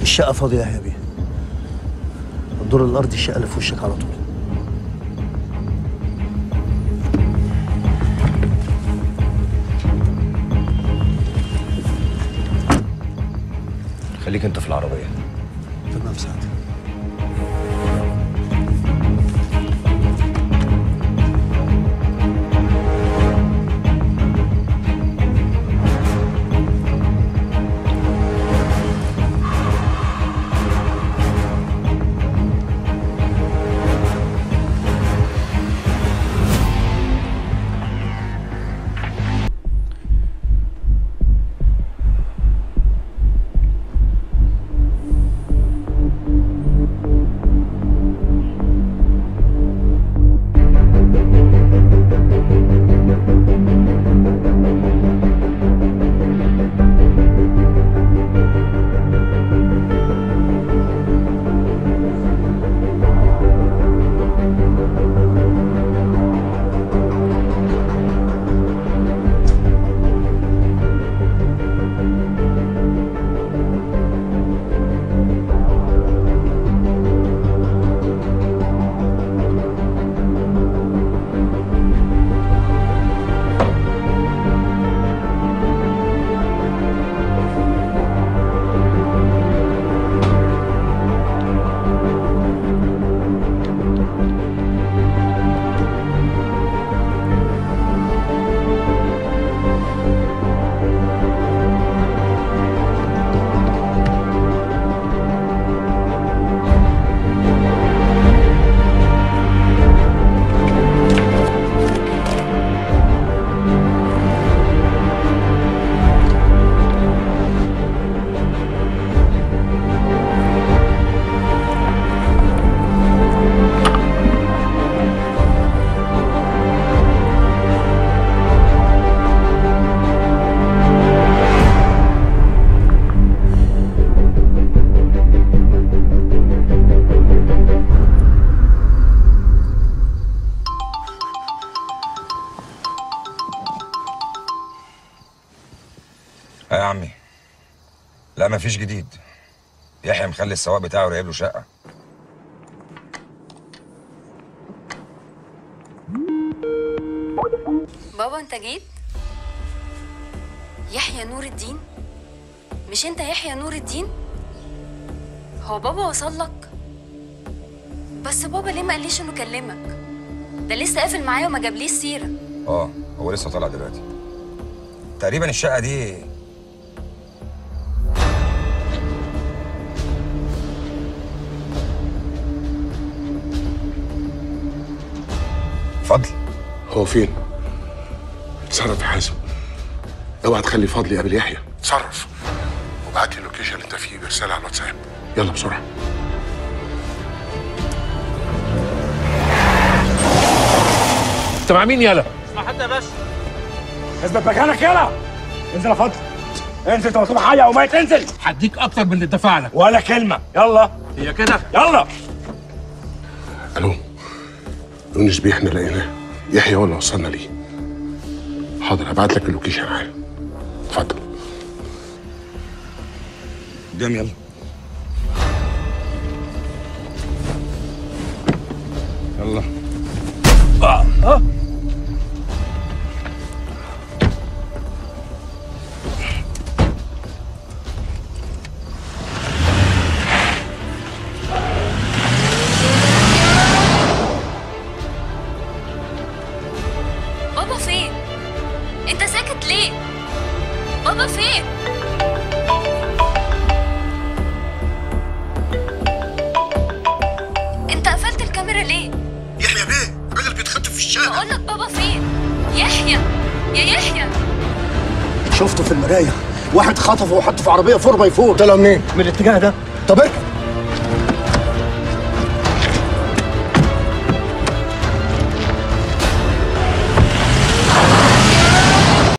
الشقه فاضيه يا بيه الدور الارضي الشقه اللي في وشك على طول خليك انت في العربيه تمام سعد ها يا عمي لا مفيش جديد يحيى مخلي السواق بتاعه راقب له شقه بابا انت جيت يحيى نور الدين مش انت يحيى نور الدين هو بابا وصل لك بس بابا ليه ما قاليش انه كلمك ده لسه قافل معايا وما جابليش سيره اه هو لسه طالع دلوقتي تقريبا الشقه دي فضل هو فين؟ اتصرف يا حازم اوعى تخلي فضل يقابل يحيى اتصرف وبعت لي اللوكيشن اللي انت فيه برساله على الواتساب يلا بسرعه انت مع مين يالا؟ مع حد يا باشا اثبت مكانك يالا انزل يا فضل انزل انت مطلوب حي او ميت انزل هديك اكتر من اللي دفع لك ولا كلمه يلا هي كده يلا الو يونس بيه احنا لقيناه يحيى هو اللي وصلنا ليه حاضر هبعت لك اللوكيشن حالا اتفضل قدام يلا يلا بابا فين انت ساكت ليه بابا فين انت قفلت الكاميرا ليه يحيى بيه الراجل بيتخطف في الشارع بقول لك بابا فين يحيى يا يحيى شفته في المرايه واحد خطفه وحطه في عربيه 4 باي 4 طلع منين؟ من الاتجاه ده طب اركب